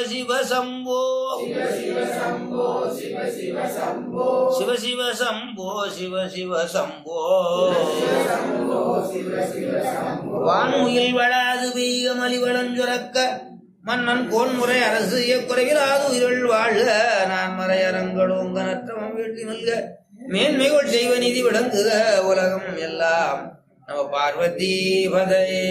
சிவ சம்போ சிவ சிவ சம்போ சிவ சிவ சம்போ வான்முகில் வளாது பெய்க மலிவளம் சுரக்க மன்னன் கோன்முறை அரசு குறைவிலாது உயிர்கள் வாழ்க நான் மறையரங்களோங்க நற்றமம் வேண்டி நல்க மேன்மைகள் செய்வ நிதி விளங்குக உலகம் எல்லாம் நம்ம பார்வதி பதையே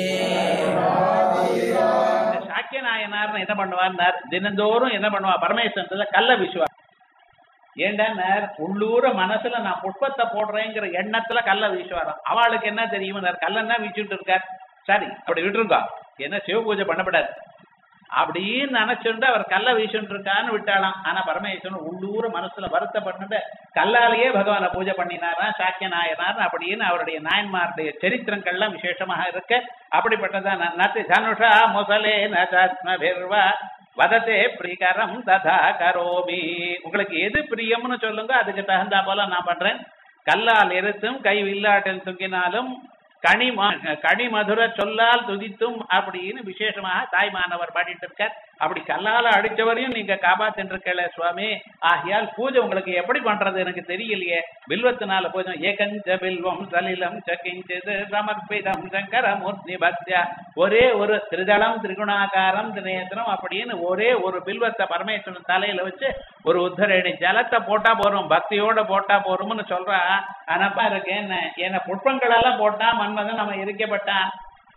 இந்த சாக்கிய நாயனார்னு என்ன பண்ணுவார் தினந்தோறும் என்ன பண்ணுவா பரமேஸ்வரத்துல கல்ல வீசுவார் ஏண்டான்னார் உள்ளூர மனசுல நான் புஷ்பத்தை போடுறேங்கிற எண்ணத்துல கல்ல வீசுவாராம் அவளுக்கு என்ன தெரியும் கல்லன்னா வீச்சுட்டு இருக்கார் சரி அப்படி விட்டுருக்கா என்ன சிவ பூஜை பண்ணப்படாது அப்படின்னு நினைச்சுட்டு அவர் கல்ல வீசுட்டு இருக்கான்னு விட்டாளாம் ஆனா பரமேஸ்வரன் உள்ளூர மனசுல வருத்தப்பட்டு கல்லாலேயே பகவானை பூஜை பண்ணினாரா சாக்கிய நாயனார் அப்படின்னு அவருடைய நாயன்மாருடைய சரித்திரங்கள்லாம் விசேஷமாக இருக்க அப்படிப்பட்டதான் நத்தி தனுஷா முசலே நத்மபிர்வா வதத்தே பிரிகரம் ததா கரோமி உங்களுக்கு எது பிரியம்னு சொல்லுங்க அதுக்கு தகுந்தா போல நான் பண்றேன் கல்லால் எரித்தும் கை வில்லாட்டில் தூங்கினாலும் கனி ம- கனி மதுர சொல்லால் துதித்தும் அப்படின்னு விசேஷமாக தாய்மானவர் பாடிட்டு இருக்கார் அப்படி கல்லால அடிச்சவரையும் நீங்க காப்பாத்திட்டு இருக்கல சுவாமி ஆகையால் பூஜை உங்களுக்கு எப்படி பண்றது எனக்கு தெரியலையே பில்வத்தினால பூஜை ஏகஞ்ச பில்வம் சலிலம் சகிஞ்சது சமர்ப்பிதம் சங்கரமூர்த்தி பக்தியா ஒரே ஒரு திரிதளம் திரிகுணாகாரம் தினேத்திரம் அப்படின்னு ஒரே ஒரு பில்வத்தை பரமேஸ்வரன் தலையில வச்சு ஒரு உத்தரணி ஜலத்தை போட்டா போறோம் பக்தியோட போட்டா போறோம்னு சொல்றா ஆனாப்பா இருக்கு என்ன என்ன புஷ்பங்கள் எல்லாம் போட்டா மன்மதன் நம்ம இருக்கப்பட்டான்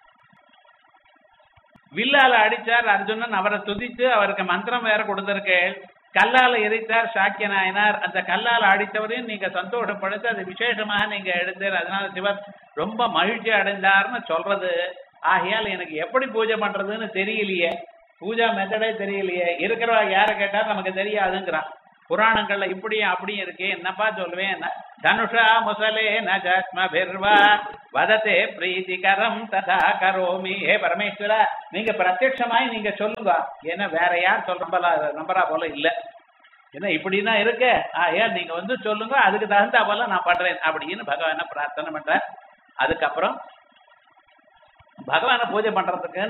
வில்லால அடிச்சார் அர்ஜுனன் அவரை துதித்து அவருக்கு மந்திரம் வேற கொடுத்திருக்கு கல்லால எரித்தார் சாக்கிய நாயனார் அந்த கல்லால அடித்தவரையும் நீங்க சந்தோஷப்படுத்தி அது விசேஷமாக நீங்க எடுத்தார் அதனால சிவர் ரொம்ப மகிழ்ச்சி அடைந்தார்னு சொல்றது ஆகையால் எனக்கு எப்படி பூஜை பண்றதுன்னு தெரியலையே பூஜா மெத்தடே தெரியலையே இருக்கிறவா யாரை கேட்டா நமக்கு தெரியாதுங்கிறான் புராணங்கள்ல இப்படியும் அப்படியும் இருக்கு என்னப்பா சொல்லுவேன் தனுஷா முசலே நஜஸ்மபிர்வா வதத்தே பிரீதிகரம் ததா கரோமி ஹே பரமேஸ்வரா நீங்க பிரத்யட்சமாய் நீங்க சொல்லுங்க ஏன்னா வேற யார் சொல்றா நம்பரா போல இல்ல ஏன்னா இப்படிதான் இருக்க ஆயா நீங்க வந்து சொல்லுங்க அதுக்கு தகுந்தா போல நான் பண்றேன் அப்படின்னு பகவான பிரார்த்தனை பண்றார் அதுக்கப்புறம் பகவானை பூஜை பண்றதுக்கு